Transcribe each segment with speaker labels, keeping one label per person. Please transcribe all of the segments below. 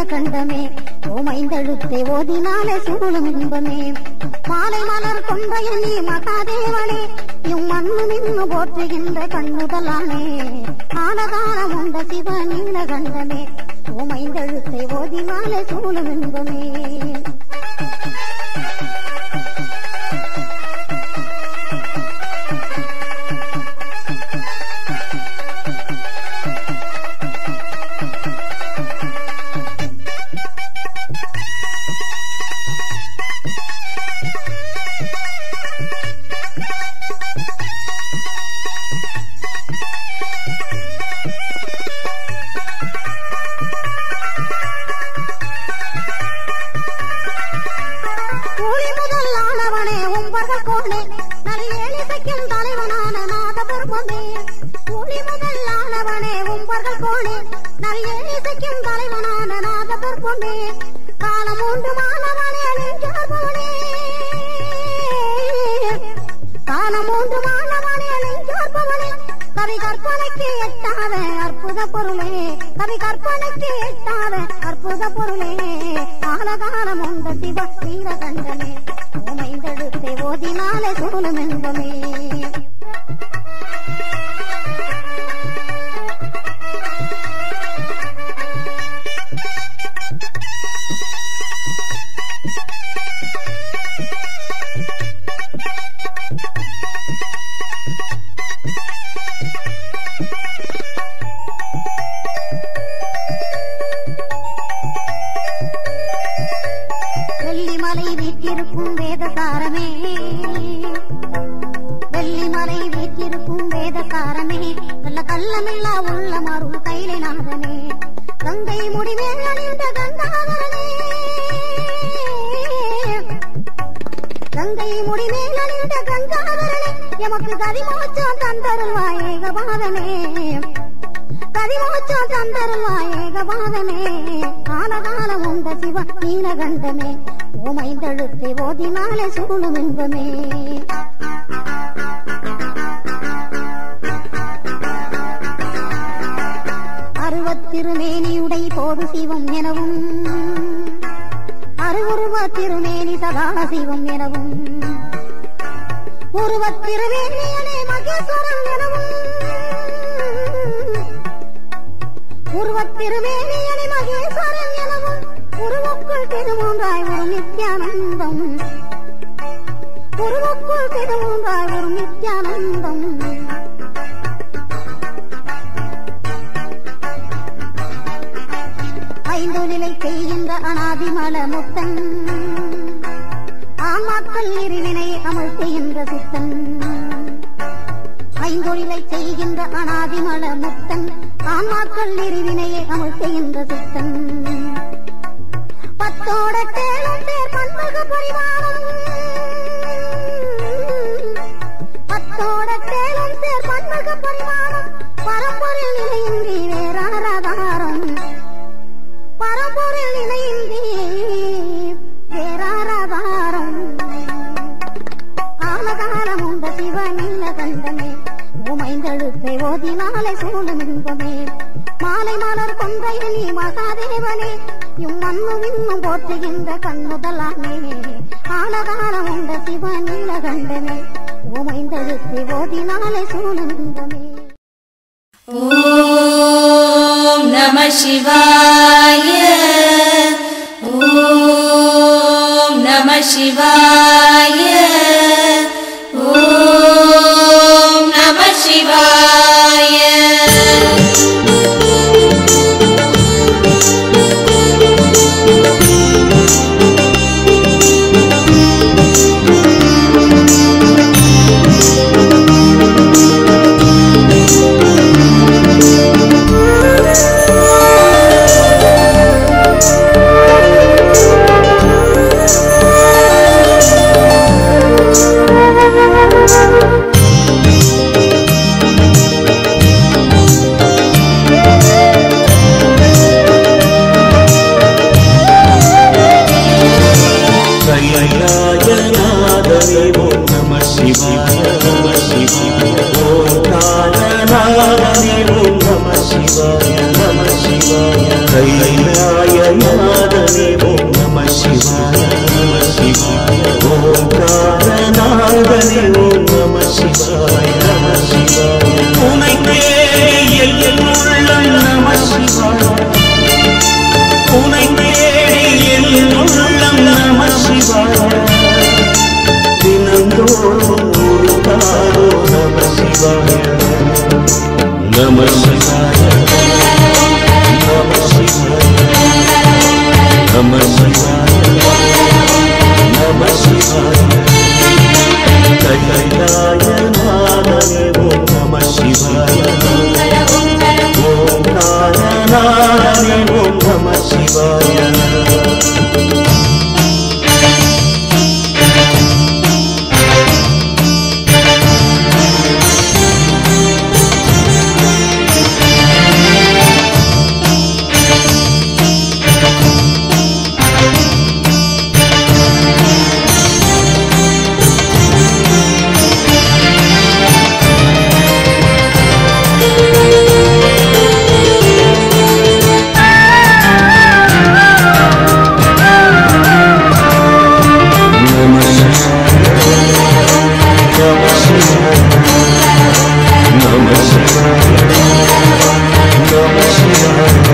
Speaker 1: நீலகண்டமே ஓமைந்தெழுத்தை ஓதினாலே சூழும் இன்பமே மாலை மலர் கொண்ட நீ மகாதேவனே இம்மண்ணு நின்று போற்றுகின்ற கண்ணுதலானே ஆனதானம் உண்ட சிவ நீலகண்டமே ஓமைந்தெழுத்தை ஓதினாலே சூழும் இன்பமே கூலி முதல் ஆனவனே உம்பர்கள் கோணே நல்லேலிசைக்கும் தலைவனான நாதபர்மமே கூலி முதல் ஆனவனே உம்பர்கள் கோணே நல்லேலிசைக்கும் தலைவனான நாதபர்மமே காலம் உண்டு மாணவனே நெஞ்சார் போனே காலம் உண்டு மாணவனே நெஞ்சார் போனே கவி கற்பனைக்கு எட்டாத அற்புத பொருளே கவி கற்பனைக்கு எட்டாத அற்புத பொருளே காலகாலம் உண்ட சிவ வீரகண்டனே உமைந்தெழுத்தை ஓதினாலே சூழும் என்பமே வெள்ளிமலை வீட்டிருக்கும் வேதசாரமே வெள்ளிமலை வீட்டிருக்கும் வேதசாரமே நல்ல கள்ளமில்லா உள்ள மருள் கைலை நாதனே கங்கை முடிமேல் அணிந்த கங்காதரனே கங்கை முடிமேல் அணிந்த கங்காதரனே எமக்கு கதிமோச்சம் தந்தருள்வாய் ஏகபாதனே கதிமோச்சம் தந்தருள்வாய் ஏகபாதனே காலகாலம் உண்ட சிவ நீலகண்டமே ஓமைந்தழுத்தை ஓதினாலே சூழும் இன்பமே அருவத்திருமேனியுடை போது சிவம் எனவும் அருவுருவ திருமேனி சதான சிவம் எனவும் உருவத்திருமேனியனே மகேஸ்வரம் எனவும் உருவத்திருமேனியனே மகேஸ்வரன் எனவும் உருவுக்குள் திருமூன்றாய் ஒரு நித்யானந்தம் உருவுக்குள் திருமூன்றாய் ஒரு நித்யானந்தம் ஐந்து நிலை செய்கின்ற அனாதிமல முத்தன் ஆமாக்கள் இருவினை அமழ்த்துகின்ற சித்தன் ஐந்தொழிலை செய்கின்ற அனாதிமல முத்தன் ஆமாக்கள் இருவினையை அமழ்த்துகின்ற சித்தன் பத்தோட தேளும் பேர் பன்முக பரிமாணம் பத்தோட தேளும் பேர் பன்முக பரிமாணம் பரம்பொருள் நிலையின்றி வேறாராதாரம் பரம்பொருள் நிலையின்றி வேறாராதாரம் ஆலகாலம் உண்ட சிவ நீலகண்டமே உமைந்தழுத்தை ஓதினாலே சூழும் இன்பமே மாலை மலர் கொன்றைய நீ மகாதேவனே இம்மண்ணு விண்ணும் போற்றுகின்ற கண்ணுதலானே ஆலகாலம் உண்ட சிவ நீலகண்டமே உமைந்தழுத்தை ஓதினாலே சூழும் இன்பமே
Speaker 2: ॐ नमः शिवाय ॐ नमः शिवाय ॐ नमः शिवाय
Speaker 1: ஆ
Speaker 3: நம சிவாய நம சிவாய நம சிவாய நம சிவாய கைலாய நாதனே ஓம் நம சிவாய ஓங்கார நாதனே ஓம் நம சிவாய நம நம சிவாய நம சிவாய நம சிவாய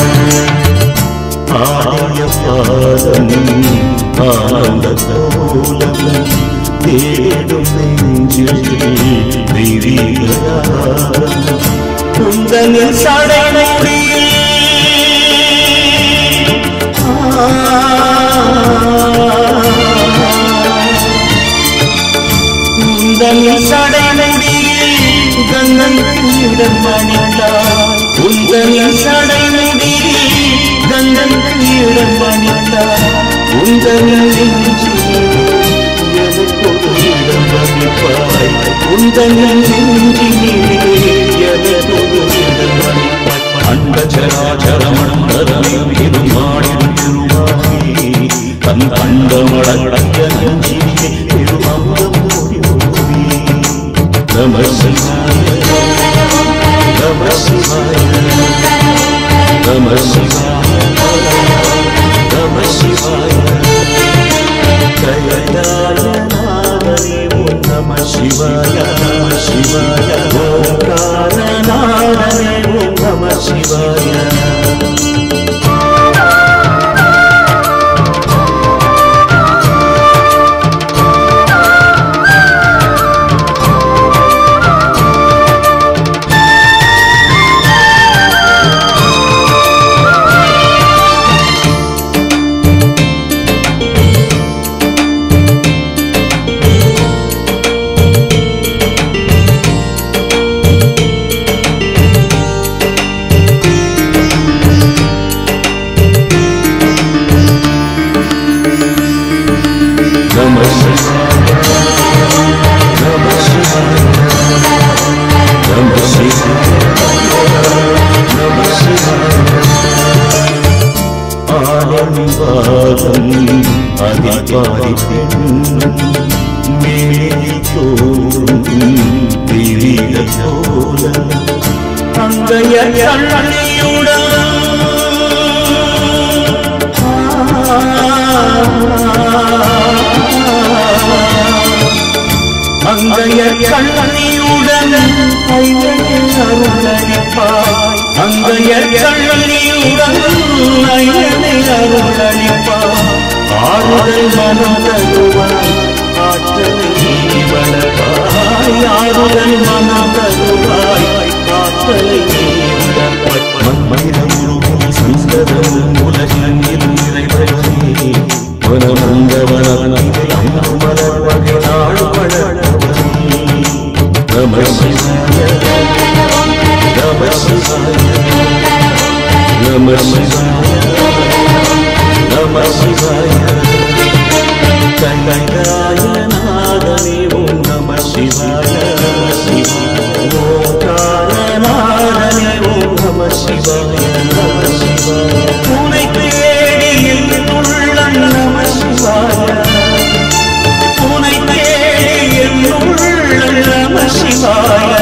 Speaker 3: ஆய பாதம் ஆனந்த கோலம் தேடும் நெஞ்சில் திரிகிறாரம் குந்தன் சடை உந்தன் சடைமுடியில் கண்ணன் இடம் மணித்தார் உந்தன் சடைமுடியில் கண்ணன் இடம் மணித்தார் உந்தன் நெஞ்சில் எனக்கொரு இடம் மணிப்பாய் உந்தன் நெஞ்சிலே எனக்கொரு இடம் மணிப்பாய் அண்ட சராச்சரமண்டலமே பெருமாளின் திருவாகி தன் கண்டமடக்க நஞ்சிலே பெருமந்தம் ஓடி ஓடி நம சிவாய நம சிவாய நம சிவாய நம சிவாய கைலாய நாதனே ஓம் நம சிவாய நம சிவாய ஓங்கார நாதனே ஓம் நம சிவாய நம சிவாய நம சிவாய நம சிவாய நம சிவாய ஆனந்தவாதம் அதிபாரி பெண்ணும் மேலே தோறும் திரிக போல அங்கைய அங்கைய கண்ணனியுடன் ஐயனின் அருளளிப்பாய் அங்கைய கண்ணனியுடன் ஐயனை அருளளிப்பாய் ஆறுதல் மனம் தருவாய் ஆற்றலை வளர்ப்பாய் ஆறுதல் மனம் தருவாய் ஆற்றலை வளர்ப்பாய் மண்மயிலும் சுந்தரம் உலகில் இறைவனே வனமந்தவனத்திலே அன்பு மலர் வகை நாடு வளர்ப்பவனே நம சிவாய நம சிவாய நம சிவாய நம சிவாய கைலாய நாதனே ஓம் நம சிவாய நம சிவாய ஓங்கார நாதனே ஓம் நம சிவாய நம சிவாய உனை தேடி என் உள்ளம் நம சிவாய உனை தேடி என் உள்ளம் நம சிவாய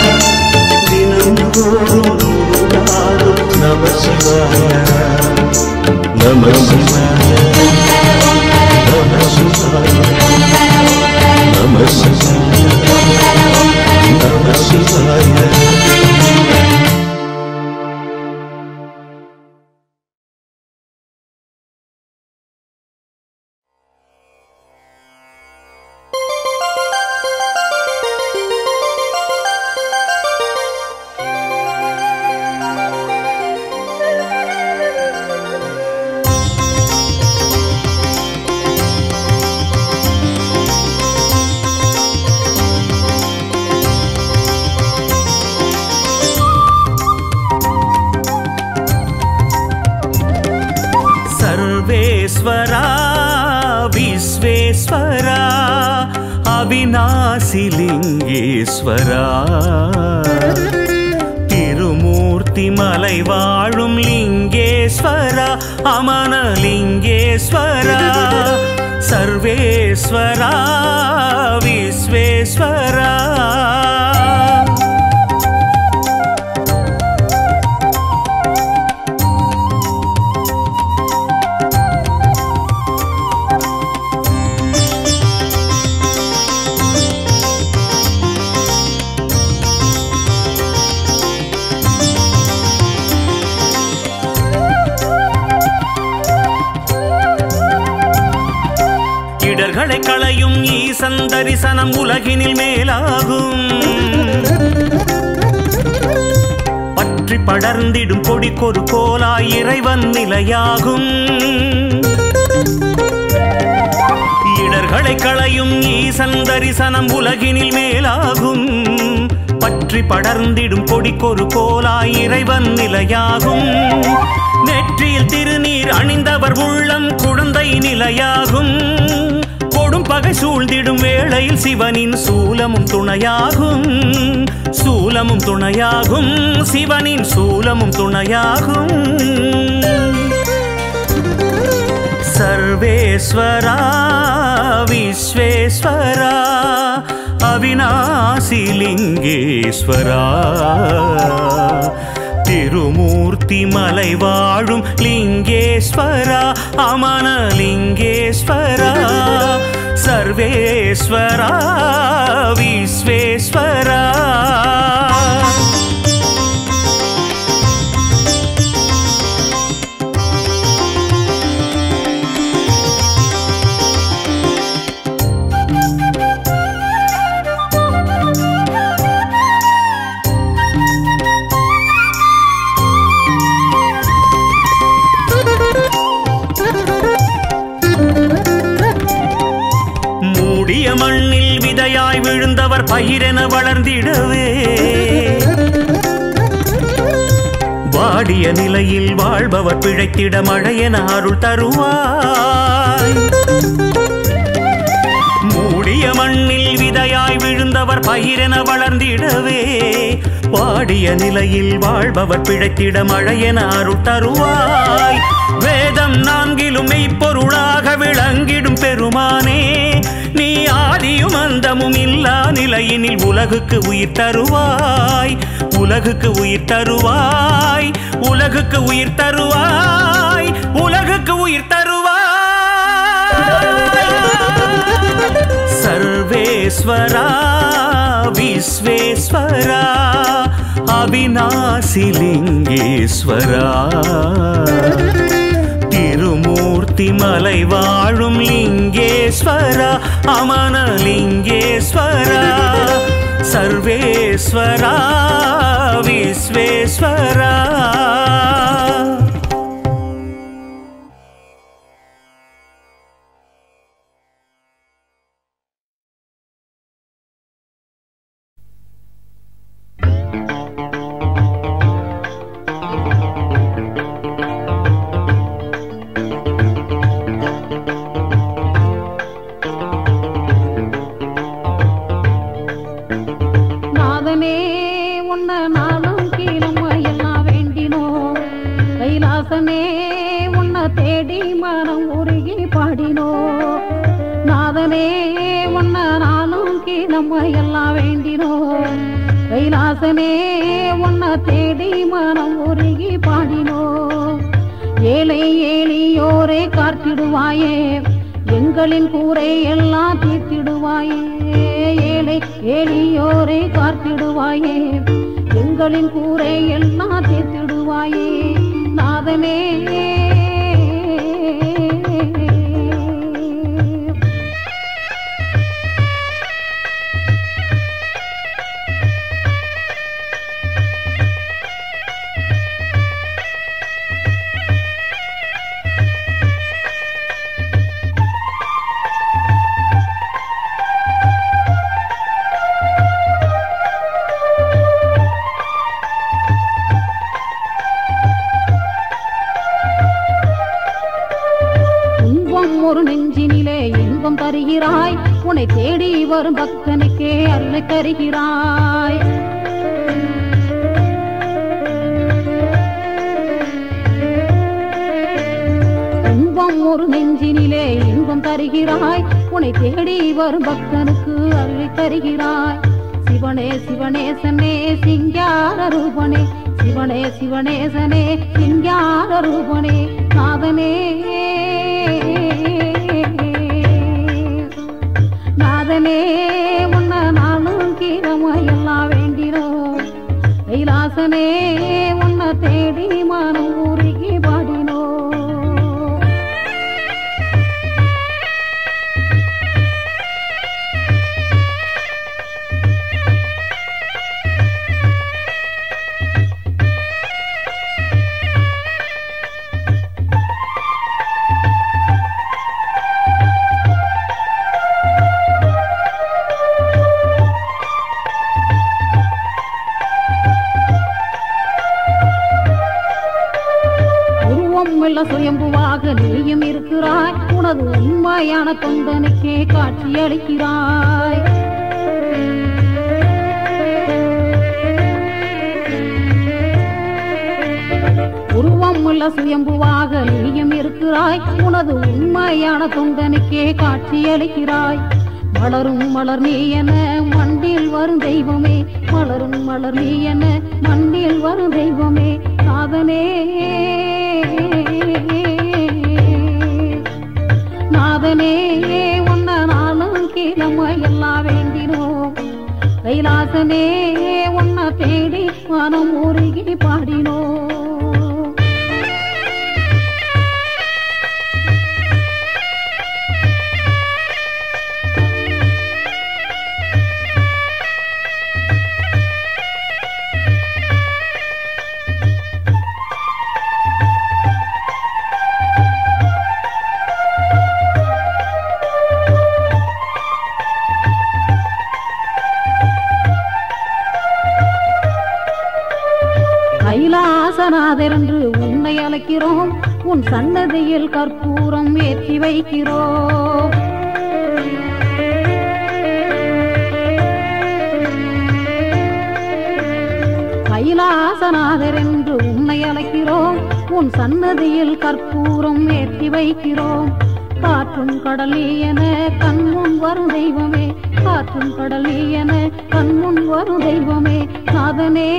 Speaker 3: தினந்தோறும் நாளும் நம சிவாய நம சிவாய நம சிவாய நம சிவாய நம சிவாய
Speaker 4: सर्वेश्वरा विश्वेश्वरा அவிநாசிலிங்கேஸ்வரா திருமூர்த்தி மலை வாழும் லிங்கேஸ்வரா அமனலிங்கேஸ்வரா சர்வேஸ்வரா விஸ்வேஸ்வரா இடர்களை களையும் ஈசன் தரிசனம் உலகினில் மேலாகும் பற்றி படர்ந்திடும் கொடிக்கொரு கோலாய் இறைவன் நிலையாகும் இடர்களை களையும் ஈசன் தரிசனம் உலகினில் மேலாகும் பற்றி படர்ந்திடும் கொடிக்கொரு கோலாய் இறைவன் நிலையாகும் நெற்றியில் திருநீர் அணிந்தவர் உள்ளம் குழந்தை நிலையாகும் கொடும் பகை சூழ்ந்திடும் வேளையில் சிவனின் சூலமும் துணையாகும் சூலமும் துணையாகும் சிவனின் சூலமும் துணையாகும் सर्वेश्वरा विश्वेश्वरा அவிநாசிலிங்கேஸ்வரா திருமூர்த்தி மலை வாழும் லிங்கேஸ்வரா அமனலிங்கேஸ்வரா சர்வேஸ்வரா விஸ்வேஸ்வரா மூடிய மண்ணில் விதையாய் விழுந்தவர் பயிரென வளர்ந்திடவே வாடிய நிலையில் வாழ்பவர் பிழைத்திட மழையென அருள் தருவாய் மூடிய மண்ணில் விதையாய் விழுந்தவர் பயிரென வளர்ந்திடவே வாடிய நிலையில் வாழ்பவர் பிழைத்திட மழையென அருள் தருவாய் வேதம் நான்கிலும் மெய்ப்பொருளாக விளங்கிடும் பெருமானே நீ ஆதியும் அந்தமும் இல்லா நிலையினில் உலகுக்கு உயிர் தருவாய் உலகுக்கு உயிர் தருவாய் உலகுக்கு உயிர் தருவாய் உலகுக்கு உயிர் தருவாய் सर्वेश्वरा विश्वेश्वरा அவிநாசிலிங்கேஸ்வரா திருமூர்த்தி மலை வாழும் லிங்கேஸ்வரா அமனலிங்கேஸ்வரா சர்வேஸ்வரா விஸ்வேஸ்வரா
Speaker 5: நாதனே உன்ன நாளும் கீழும் எல்லாம் வேண்டினோம் கைலாசமே உன்னை தேடி மனம் உருகி பாடினோம் நாதனே உன்ன நாளும் கீழும் எல்லாம் வேண்டினோம் கைலாசமே உன்னை தேடி மனம் உருகி பாடினோம் ஏழை ஏழியோரே காத்திடுவாயே எங்களின் கூரை எல்லாம் தீர்த்திடுவாயே ஏழை ஏழியோரை காத்திடுவாயே எங்களின் கூரை எல்லாம் தீர்த்திடுவாயே நாதனே தருகிறாய் உன்னை தேடி வரும் பக்தனுக்கே அருளை தருகிறாய் துன்பம் ஒரு நெஞ்சினிலே இன்பம் தருகிறாய் உன்னை தேடி வரும் பக்தனுக்கு அருளை தருகிறாய் சிவனே சிவனேசனே சிங்கார ரூபனே சிவனே சிவனேசனே சிங்கார ரூபனே நாதனே நாதனே உன்ன நானும் கீரமையெல்லாம் வேண்டினோம் கைலாசனே உன்னை தேடி மனம் உருகி பாடினோம் உருவம் இல்ல சுயம்புவாக நீயும் இருக்கிறாய் உனது உண்மையான தொண்டனுக்கே காட்சி அளிக்கிறாய் உருவம் உள்ள சுயம்புவாக நீயும் இருக்கிறாய் உனது உண்மையான தொண்டனுக்கே காட்சி அளிக்கிறாய் மலரும் மலர் நீ என மண்ணில் வரும் தெய்வமே மலரும் மலர் நீ என மண்ணில் வரும் தெய்வமே நாதனே நாதனே உன்ன நாளும் கீழமை எல்லாம் வேண்டினோம் கைலாசனே உன்னை தேடி மனம் உருகி பாடினோம் கைலாசநாதர் என்று உன்னை அழைக்கிறோம் உன் சன்னதியில் கற்பூரம் ஏற்றி வைக்கிறோம் கைலாசநாதர் என்று உன்னை அழைக்கிறோம் உன் சன்னதியில் கற்பூரம் ஏற்றி வைக்கிறோம் காற்றும் கடலி என கண்முன் வரும் தெய்வமே காற்றும் கடலி என கண்முன் வரும் தெய்வமே நாதனே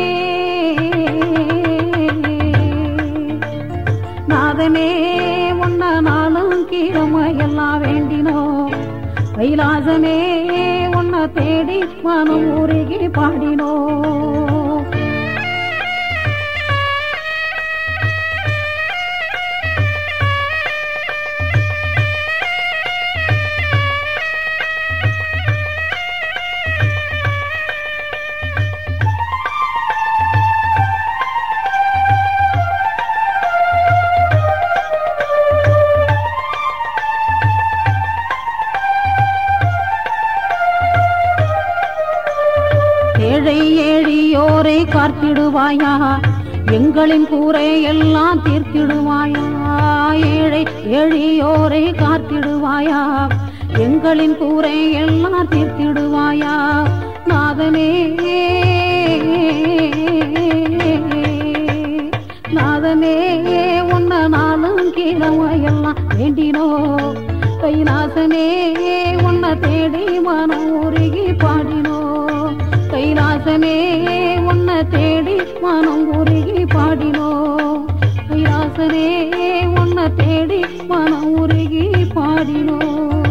Speaker 5: நாதனே உன்ன நாளும் கீழமையெல்லாம் வேண்டினோம் கைலாசனே உன்னை தேடி மனம் உருகி பாடினோம் ஏழை ஏழியோரை காத்திடுவாயா எங்களின் கூரை எல்லாம் தீர்த்திடுவாயா ஏழை எழியோரை காத்திடுவாயா எங்களின் கூரை எல்லாம் தீர்த்திடுவாயா நாதனே நாதனே உன்ன நாளும் கீழமையெல்லாம் வேண்டினோ கைலாசனே உன்னை தேடி மனம் உருகி பாடினோ கைலாசனே உன்னை தேடி மனம் உருகி பாடினோ கைலாசனே உன்னை தேடி மனம் உருகி பாடினோ